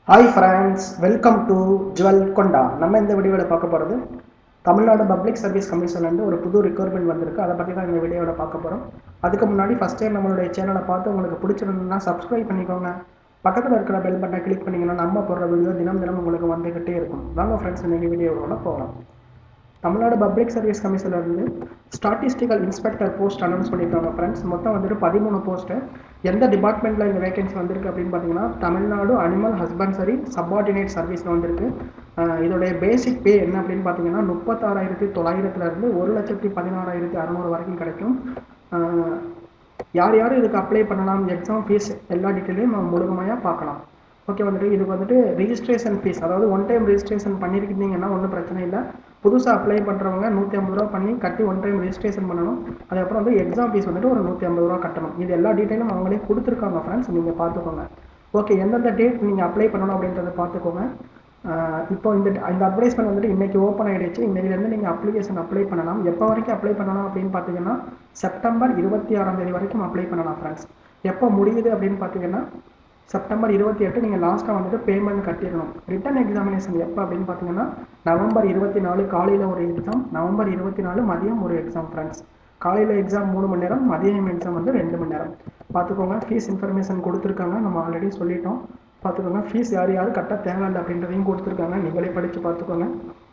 hi friends welcome to jewel கொண்டா நம்ம இந்த வீடியோவில் பார்க்க போகிறது தமிழ்நாடு பப்ளிக் சர்வீஸ் கமிஷன்லேருந்து ஒரு புது ரெக்யர்மெண்ட் வந்திருக்கு அதை பற்றி தான் இந்த வீடியோவில் பார்க்க போகிறோம் அதுக்கு முன்னாடி ஃபஸ்ட் டைம் நம்மளுடைய சேனலை பார்த்து உங்களுக்கு பிடிச்சிருந்ததுன்னா சப்ஸ்கிரைப் பண்ணிக்கோங்க பக்கத்தில் இருக்கிற பெல் பட்டனை கிளிக் பண்ணிங்கன்னா நம்ம போடுற வீடியோ தினம் தினம் உங்களுக்கு வந்துக்கிட்டே இருக்கும் வாங்க ஃப்ரெண்ட்ஸ் இந்த வீடியோவோட போகலாம் தமிழ்நாடு பப்ளிக் சர்வீஸ் கமிஷன்லேருந்து ஸ்டாட்டிஸ்டிக்கல் இன்ஸ்பெக்டர் போஸ்ட் அனௌன்ஸ் பண்ணியிருக்காங்க ஃப்ரெண்ட்ஸ் மொத்தம் வந்துட்டு பதிமூணு போஸ்ட்டு எந்த டிபார்ட்மெண்ட்டில் இந்த வேகன்சி வந்திருக்கு அப்படின்னு பார்த்தீங்கன்னா தமிழ்நாடு அனிமல் ஹஸ்பண்ட்சரி சப்பார்டினேட் சர்வீஸில் வந்திருக்கு அஹ் இதோடைய பேசிக் பே என்ன அப்படின்னு பார்த்தீங்கன்னா முப்பத்தாறாயிரத்தி தொள்ளாயிரத்துலேருந்து ஒரு லட்சத்தி பதினாறாயிரத்தி அறநூறு வரைக்கும் கிடைக்கும் அஹ் யார் யார் இதுக்கு அப்ளை பண்ணலாம் எக்ஸாம் ஃபீஸ் எல்லா டீட்டெயிலையும் நம்ம முழுமையாக பார்க்கலாம் ஓகே வந்துட்டு இதுக்கு வந்துட்டு ரிஜிஸ்ட்ரேஷன் ஃபீஸ் அதாவது ஒன் டைம் ரிஜிஸ்ட்ரேஷன் பண்ணியிருக்கீங்கன்னா ஒன்றும் பிரச்சனை இல்லை புதுசாக அப்ளை பண்ணுறவங்க நூற்றி ஐம்பது ரூபா பண்ணி கட்டி ஒன் டைம் ரிஜிஸ்ட்ரேஷன் பண்ணணும் அதுக்கப்புறம் வந்து எக்ஸாம் ஃபீஸ் வந்துட்டு ஒரு நூற்றி ஐம்பது ரூபா கட்டணும் இது எல்லா டீட்டெயிலும் அவங்களே கொடுத்துருக்காங்க ஃப்ரெண்ட்ஸ் நீங்கள் பார்த்துக்கோங்க ஓகே எந்தெந்த டேட் நீங்கள் அப்ளை பண்ணணும் அப்படின்றத பார்த்துக்கோங்க ஆஹ் இப்போ இந்த இந்த அட்வர்டைஸ்மெண்ட் வந்துட்டு இன்னைக்கு ஓப்பன் ஆகிடுச்சு இன்னையிலேருந்து நீங்கள் அப்ளிகேஷன் அப்ளை பண்ணலாம் எப்போ வரைக்கும் அப்ளை பண்ணலாம் அப்படின்னு பார்த்தீங்கன்னா செப்டம்பர் இருபத்தி ஆறாம் தேதி வரைக்கும் அப்ளை பண்ணலாம் ஃப்ரெண்ட்ஸ் எப்போ முடியுது அப்படின்னு பார்த்தீங்கன்னா செப்டம்பர் இருபத்தி எட்டு நீங்கள் லாஸ்ட்டாக வந்துட்டு பேமெண்ட் கட்டிடணும் ரிட்டன் எக்ஸாமினேஷன் எப்போ அப்படின்னு பார்த்தீங்கன்னா நவம்பர் இருபத்தி நாலு காலையில் ஒரு எக்ஸாம் நவம்பர் இருபத்தி நாலு மதியம் ஒரு எக்ஸாம் ஃப்ரெண்ட்ஸ் காலையில் எக்ஸாம் மூணு மணி நேரம் மதியம் எக்ஸாம் வந்து ரெண்டு மணி நேரம் பார்த்துக்கோங்க ஃபீஸ் இன்ஃபர்மேஷன் கொடுத்துருக்காங்க நம்ம ஆல்ரெடி சொல்லிட்டோம் பார்த்துக்கோங்க ஃபீஸ் யார் யார் கட்ட தேவையில்லை அப்படின்றதையும் கொடுத்துருக்காங்க நீங்களே படித்து பார்த்துக்கோங்க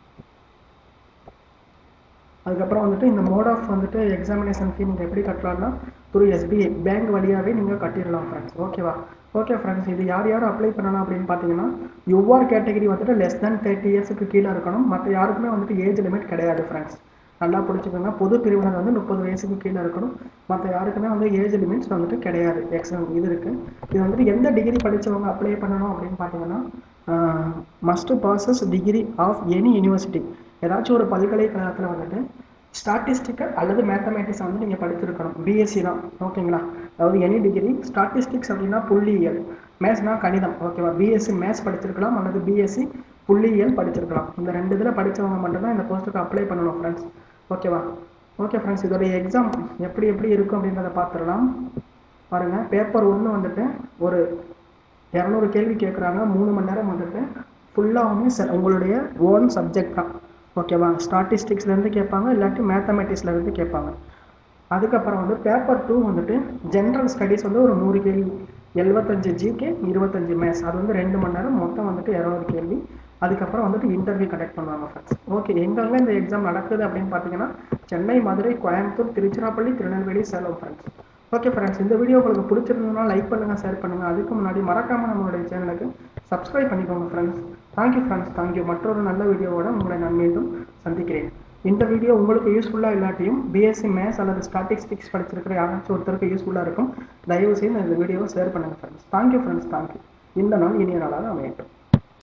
அதுக்கப்புறம் வந்துட்டு இந்த மோட் ஆஃப் வந்துட்டு எக்ஸாமினேஷன் ஃபீ நீங்கள் எப்படி கட்டலாம்னா த்ரூ எஸ்பிஐ பேங்க் வழியாகவே நீங்கள் கட்டிடலாம் ஃப்ரெண்ட்ஸ் ஓகேவா ஓகே ஃப்ரெண்ட்ஸ் இது யார் யார் அப்ளை பண்ணலாம் அப்படின்னு பார்த்தீங்கன்னா யுவர் கேட்டகரி வந்துட்டு லெஸ் தென் தேர்ட்டி இயர்ஸுக்கு கீழே இருக்கணும் மற்ற யாருக்குமே வந்துட்டு ஏஜ் லிமிட் கிடையாது ஃப்ரெண்ட்ஸ் நல்லா பிடிச்சிக்கோங்க பொது பிரிவினர் வந்து முப்பது வயசுக்கு கீழே இருக்கணும் மற்ற யாருக்குமே வந்து ஏஜ் லிமிட்ஸ் வந்துட்டு கிடையாது எக்ஸாம் இது இருக்குது இது வந்துட்டு எந்த டிகிரி படித்தவங்க அப்ளை பண்ணணும் அப்படின்னு பார்த்தீங்கன்னா must passes degree of any university ஏதாச்சும் ஒரு பல்கலைக்கழகத்தில் வந்துட்டு ஸ்டாட்டிஸ்டிக்கல் அல்லது மேத்தமேட்டிக்ஸ் வந்து நீங்கள் படிச்சிருக்கணும் பிஎஸ்சி தான் ஓகேங்களா அதாவது எனி டிகிரி ஸ்டாட்டிஸ்டிக்ஸ் அப்படின்னா புள்ளியியல் மேத்ஸ்னா கணிதம் ஓகேவா பிஎஸ்சி மேத்ஸ் படிச்சிருக்கலாம் அல்லது பிஎஸ்சி புள்ளியியல் படிச்சிருக்கலாம் இந்த ரெண்டு இதில் படித்தவங்க மட்டும்தான் இந்த போஸ்ட்டுக்கு அப்ளை பண்ணணும் ஃப்ரெண்ட்ஸ் ஓகேவா ஓகே ஃப்ரெண்ட்ஸ் இதோடைய எக்ஸாம் எப்படி எப்படி இருக்கும் அப்படின்றத பார்த்துடலாம் பாருங்கள் பேப்பர் ஒன்று வந்துட்டு ஒரு இரநூறு கேள்வி கேட்குறாங்க மூணு மணி நேரம் வந்துட்டு ஃபுல்லாகவுமே செ உங்களுடைய ஓன் சப்ஜெக்ட் தான் ஓகேவா ஸ்டாட்டிஸ்டிக்ஸ்லேருந்து கேட்பாங்க இல்லாட்டி மேத்தமெட்டிக்ஸ்லேருந்து கேட்பாங்க அதுக்கப்புறம் வந்து பேப்பர் டூ வந்துட்டு ஜென்ரல் ஸ்டடீஸ் வந்து ஒரு நூறு கேள்வி எழுபத்தஞ்சு ஜிகே இருபத்தஞ்சு மேத்ஸ் அது வந்து ரெண்டு மணி நேரம் மொத்தம் வந்துட்டு இரநூறு கேள்வி அதுக்கப்புறம் வந்துட்டு இன்டர்வியூ கண்டக்ட் பண்ணுவாங்க ஃப்ரெண்ட்ஸ் ஓகே எங்கெங்கே இந்த எக்ஸாம் நடக்குது அப்படின்னு பார்த்தீங்கன்னா Chennai Madurai Coimbatore Tiruchirappalli Tirunelveli Salem friends okay friends இந்த வீடியோ உங்களுக்கு பிடிச்சிருந்ததுன்னா லைக் பண்ணுங்கள் ஷேர் பண்ணுங்கள் அதுக்கு முன்னாடி மறக்காமல் நம்மளுடைய சேனலுக்கு சப்ஸ்கிரைப் பண்ணிக்கோங்க ஃப்ரெண்ட்ஸ் தேங்க்யூ ஃப்ரெண்ட்ஸ் தேங்க்யூ மற்றொரு நல்ல வீடியோவோட உங்களை நான் மீண்டும் சந்திக்கிறேன் இந்த வீடியோ உங்களுக்கு யூஸ்ஃபுல்லாக இல்லாட்டியும் பிஎஸ்சி மேத்ஸ் அல்லது ஸ்டாட்டிஸ்டிக்ஸ் படிச்சிருக்கிற யாராச்சும் ஒருத்தருக்கு யூஸ்ஃபுல்லாக இருக்கும் தயவு செய்து இந்த வீடியோவை ஷேர் பண்ணுங்கள் ஃப்ரெண்ட்ஸ் தேங்க்யூ ஃப்ரெண்ட்ஸ் தேங்க்யூ இந்த நாள் இனிய நாளாக அமையட்டும்